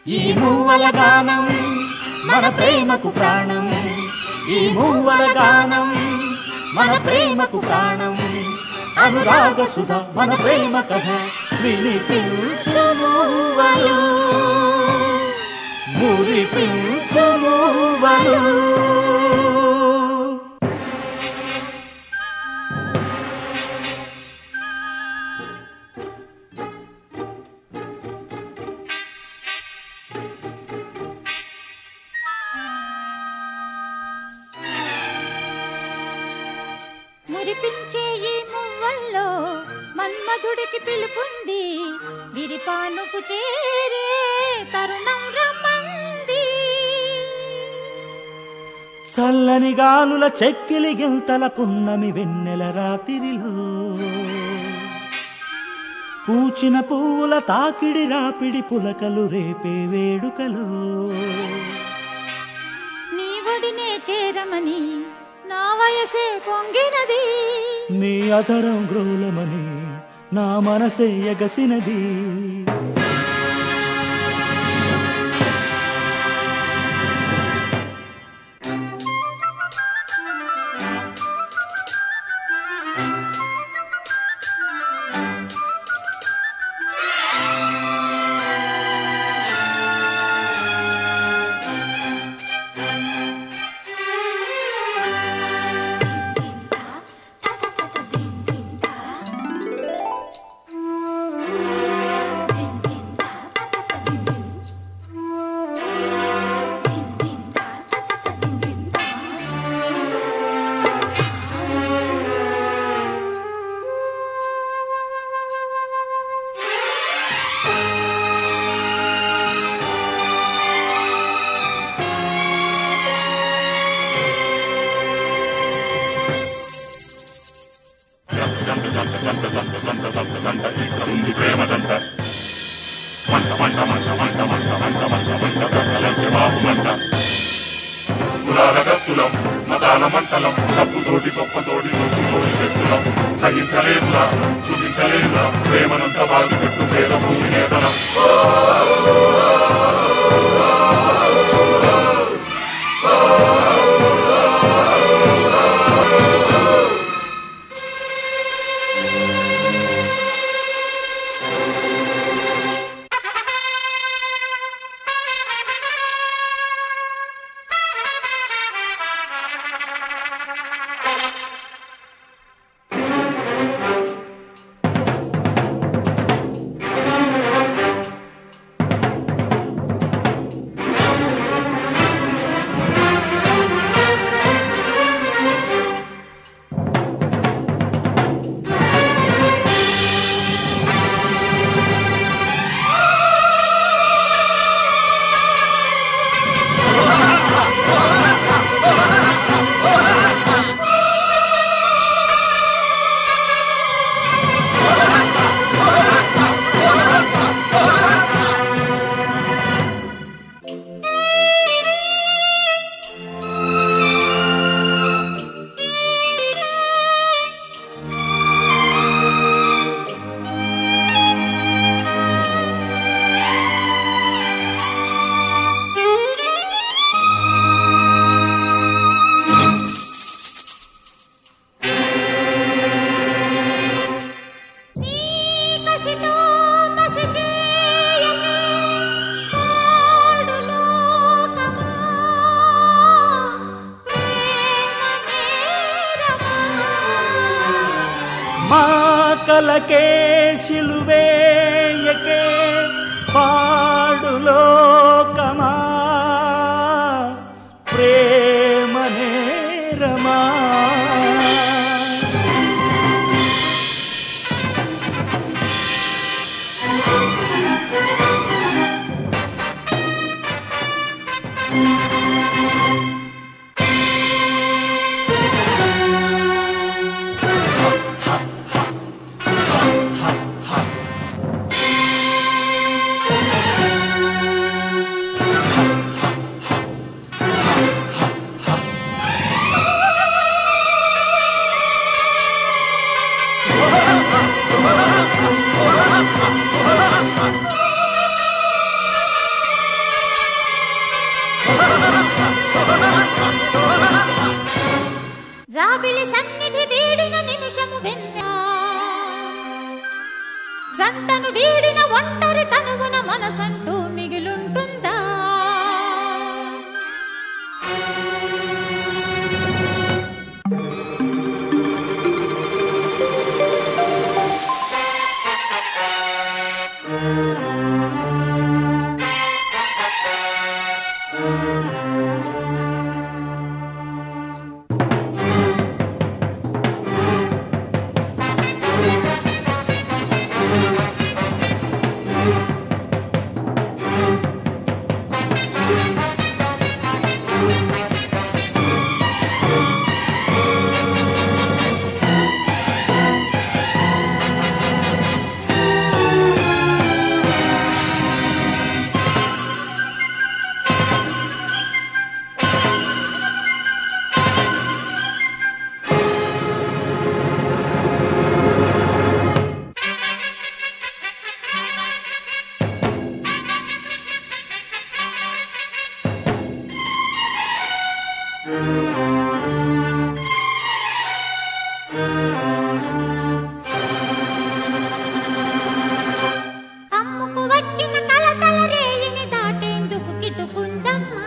ఈ మూవల గానం మన ప్రేమకు ప్రాణం ఈ మూవల గానం మన ప్రేమకు ప్రాణం అనురాగ సుధ మన ప్రేమ కథ వినిపించు మూవలు మురిపించు మూవలు మురిపించే ఈ మువ్వల్లో మన్మధుడికి పిలుపుంది విరిపానుకు చేరే తరుణం రమ్మంది చల్లని గాలుల చెక్కిలి గింతల పున్నమి వెన్నెల రాతిరిలో పూచిన పువ్వుల తాకిడి రాపిడి పులకలు రేపే వేడుకలో నీ ఒడినే చేరమని నా వయసే పొంగినది నీ అధరం గ్రోలమని నా మనసే ఎగసినది కులాల గత్తులం మతాల మంటలం డబ్బుతోటి గొప్పతోటి నొప్పుతోటి శక్తులం సహించలేదురా సూచించలేదురా ప్రేమనంత బాధ పెట్టు పేద భూమి నేతనం నీ కసితో మసి చేయని పాడు లోకమా ప్రేమ నేరమా మా కలకే శిలువేయకే పాడులోకమా ప్రేమ నేరమా జాబిలి సన్నిధి వీడిన నిమిషము వెన్న జంటను వీడిన ఒంటరి తనువున మనసంటూ మిగిలుంటుందా అమ్ముకు వచ్చిన కలతల రేయిని దాటేందుకు కిటుకుందమ్మా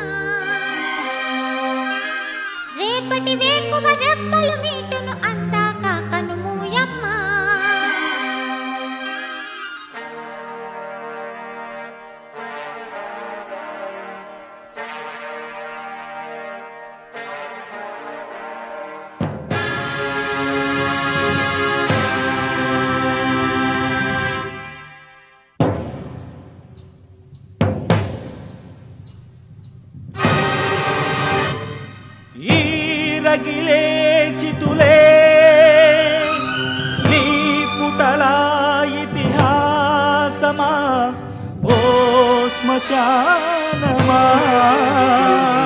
రేపటి వేకువ రెప్పలు మీటును అందాక కనుమూయమ్మా ఈ రగిలే చితులే నీ పుటల ఇతిహాసమా ఓ శ్మశానమా